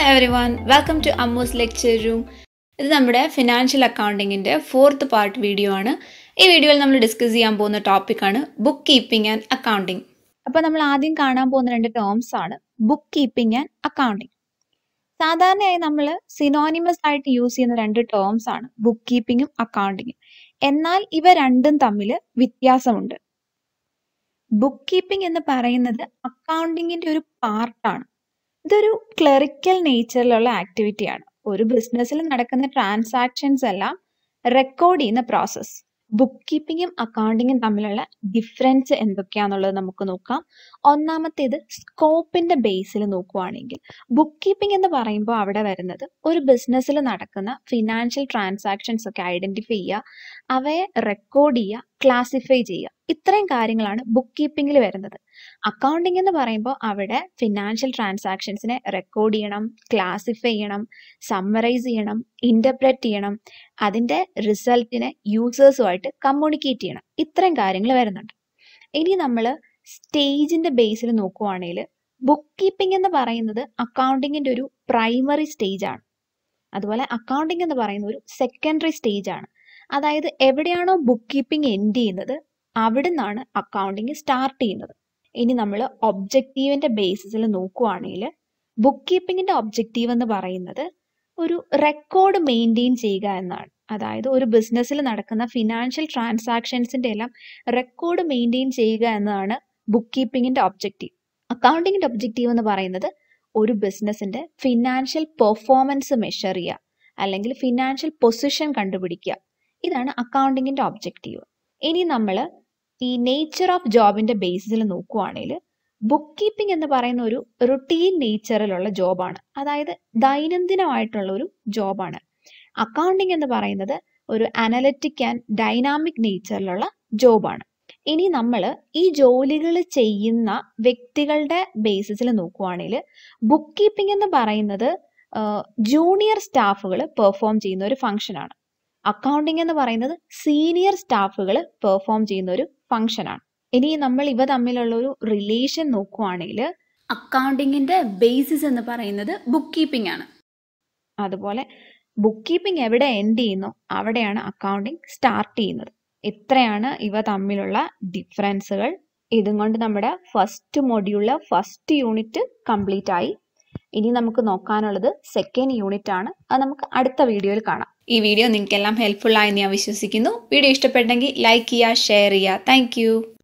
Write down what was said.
every everyone welcome to Ammu's lecture room ഇത് നമ്മുടെ financial അക്കൗണ്ടിങ്ങിൻ്റെ ഫോർത്ത് പാർട്ട് വീഡിയോ ആണ് ഈ വീഡിയോയിൽ നമ്മൾ ഡിസ്കസ് ചെയ്യാൻ പോകുന്ന ടോപ്പിക്കാണ് ബുക്ക് കീപ്പിംഗ് ആൻഡ് അക്കൗണ്ടിങ് അപ്പോൾ നമ്മൾ ആദ്യം കാണാൻ പോകുന്ന രണ്ട് ടേംസ് ആണ് ബുക്ക് കീപ്പിംഗ് ആൻഡ് അക്കൗണ്ടിങ് സാധാരണയായി നമ്മൾ സിനോണിമസ് ആയിട്ട് യൂസ് ചെയ്യുന്ന രണ്ട് ടേംസ് ആണ് ബുക്ക് കീപ്പിങ്ങും അക്കൗണ്ടിങ്ങും എന്നാൽ ഇവ രണ്ടും തമ്മിൽ വ്യത്യാസമുണ്ട് ബുക്ക് കീപ്പിംഗ് എന്ന് പറയുന്നത് അക്കൗണ്ടിങ്ങിന്റെ ഒരു പാർട്ടാണ് ഇതൊരു ക്ലറിക്കൽ നേച്ചറിലുള്ള ആക്ടിവിറ്റിയാണ് ഒരു ബിസിനസ്സിൽ നടക്കുന്ന ട്രാൻസാക്ഷൻസ് എല്ലാം റെക്കോർഡ് ചെയ്യുന്ന പ്രോസസ്സ് ബുക്ക് കീപ്പിങ്ങും അക്കൗണ്ടിങ്ങും തമ്മിലുള്ള ഡിഫറൻസ് എന്തൊക്കെയാണെന്നുള്ളത് നമുക്ക് നോക്കാം ഒന്നാമത്തേത് സ്കോപ്പിന്റെ ബേസിൽ നോക്കുവാണെങ്കിൽ ബുക്ക് കീപ്പിംഗ് എന്ന് പറയുമ്പോൾ അവിടെ വരുന്നത് ഒരു ബിസിനസ്സിൽ നടക്കുന്ന ഫിനാൻഷ്യൽ ട്രാൻസാക്ഷൻസ് ഒക്കെ ഐഡന്റിഫൈ ചെയ്യുക അവയെ റെക്കോർഡ് ചെയ്യുക ക്ലാസിഫൈ ചെയ്യുക ഇത്രയും കാര്യങ്ങളാണ് ബുക്ക് കീപ്പിംഗിൽ വരുന്നത് അക്കൗണ്ടിംഗ് എന്ന് പറയുമ്പോൾ അവിടെ ഫിനാൻഷ്യൽ ട്രാൻസാക്ഷൻസിനെ റെക്കോർഡ് ചെയ്യണം ക്ലാസിഫൈ ചെയ്യണം സമ്മറൈസ് ചെയ്യണം ഇന്റർപ്രറ്റ് ചെയ്യണം അതിന്റെ റിസൾട്ടിനെ യൂസേഴ്സുമായിട്ട് കമ്മ്യൂണിക്കേറ്റ് ചെയ്യണം ഇത്രയും കാര്യങ്ങൾ വരുന്നുണ്ട് ഇനി നമ്മൾ സ്റ്റേജിന്റെ ബേസിൽ നോക്കുവാണെങ്കിൽ ബുക്ക് കീപ്പിംഗ് എന്ന് പറയുന്നത് അക്കൗണ്ടിങ്ങിന്റെ ഒരു പ്രൈമറി സ്റ്റേജ് ആണ് അതുപോലെ അക്കൗണ്ടിംഗ് എന്ന് പറയുന്ന ഒരു സെക്കൻഡറി സ്റ്റേജ് ആണ് അതായത് എവിടെയാണോ ബുക്ക് കീപ്പിംഗ് എൻഡ് ചെയ്യുന്നത് അവിടെ നിന്നാണ് അക്കൗണ്ടിങ് സ്റ്റാർട്ട് ചെയ്യുന്നത് ഇനി നമ്മൾ ഒബ്ജക്റ്റീവിന്റെ ബേസിസിൽ നോക്കുവാണെങ്കിൽ ബുക്ക് കീപ്പിംഗിന്റെ ഒബ്ജക്റ്റീവ് എന്ന് പറയുന്നത് ഒരു റെക്കോർഡ് മെയിൻറ്റെയിൻ ചെയ്യുക എന്നാണ് അതായത് ഒരു ബിസിനസ്സിൽ നടക്കുന്ന ഫിനാൻഷ്യൽ ട്രാൻസാക്ഷൻസിന്റെ എല്ലാം റെക്കോർഡ് മെയിൻറ്റെയിൻ ചെയ്യുക എന്നതാണ് ബുക്ക് കീപ്പിംഗിന്റെ ഒബ്ജക്റ്റീവ് അക്കൗണ്ടിങ്ങിന്റെ ഒബ്ജക്റ്റീവ് എന്ന് പറയുന്നത് ഒരു ബിസിനസിന്റെ ഫിനാൻഷ്യൽ പെർഫോമൻസ് മെഷർ ചെയ്യുക അല്ലെങ്കിൽ ഫിനാൻഷ്യൽ പൊസിഷൻ കണ്ടുപിടിക്കുക ഇതാണ് അക്കൗണ്ടിങ്ങിന്റെ ഒബ്ജക്റ്റീവ് ഇനി നമ്മൾ ഈ നേച്ചർ ഓഫ് ജോബിന്റെ ബേസിസിൽ നോക്കുവാണെങ്കിൽ ബുക്ക് കീപ്പിംഗ് എന്ന് പറയുന്ന ഒരു റുട്ടീൻ നേച്ചറിലുള്ള ജോബാണ് അതായത് ദൈനംദിനമായിട്ടുള്ള ഒരു ജോബാണ് അക്കൗണ്ടിങ് എന്ന് പറയുന്നത് ഒരു അനലറ്റിക് ആൻഡ് ഡൈനാമിക് നേച്ചറിലുള്ള ജോബാണ് ഇനി നമ്മൾ ഈ ജോലികൾ ചെയ്യുന്ന വ്യക്തികളുടെ ബേസിസിൽ നോക്കുവാണെങ്കിൽ ബുക്ക് കീപ്പിംഗ് എന്ന് പറയുന്നത് ജൂനിയർ സ്റ്റാഫുകൾ പെർഫോം ചെയ്യുന്ന ഒരു ഫംഗ്ഷനാണ് അക്കൗണ്ടിംഗ് എന്ന് പറയുന്നത് സീനിയർ സ്റ്റാഫുകൾ പെർഫോം ചെയ്യുന്ന ഒരു ഫംഗ്ഷനാണ് ഇനി നമ്മൾ ഇവ തമ്മിലുള്ള ഒരു റിലേഷൻ നോക്കുവാണെങ്കിൽ അക്കൗണ്ടിങ്ങിന്റെ ബേസിസ് എന്ന് പറയുന്നത് ബുക്ക് കീപ്പിംഗ് ആണ് അതുപോലെ ബുക്ക് കീപ്പിംഗ് എവിടെ എൻഡ് ചെയ്യുന്നു അവിടെയാണ് അക്കൗണ്ടിങ് സ്റ്റാർട്ട് ചെയ്യുന്നത് ഇത്രയാണ് ഇവ തമ്മിലുള്ള ഡിഫറൻസുകൾ ഇതും കൊണ്ട് നമ്മുടെ ഫസ്റ്റ് മൊഡ്യൂളിലെ ഫസ്റ്റ് യൂണിറ്റ് കംപ്ലീറ്റ് ആയി ഇനി നമുക്ക് നോക്കാനുള്ളത് സെക്കൻഡ് യൂണിറ്റ് ആണ് അത് നമുക്ക് അടുത്ത വീഡിയോയിൽ കാണാം ഈ വീഡിയോ നിങ്ങൾക്ക് എല്ലാം ഹെൽപ്ഫുൾ ആയി ഞാൻ വിശ്വസിക്കുന്നു വീഡിയോ ഇഷ്ടപ്പെട്ടെങ്കിൽ ലൈക്ക് ചെയ്യുക ഷെയർ ചെയ്യുക താങ്ക്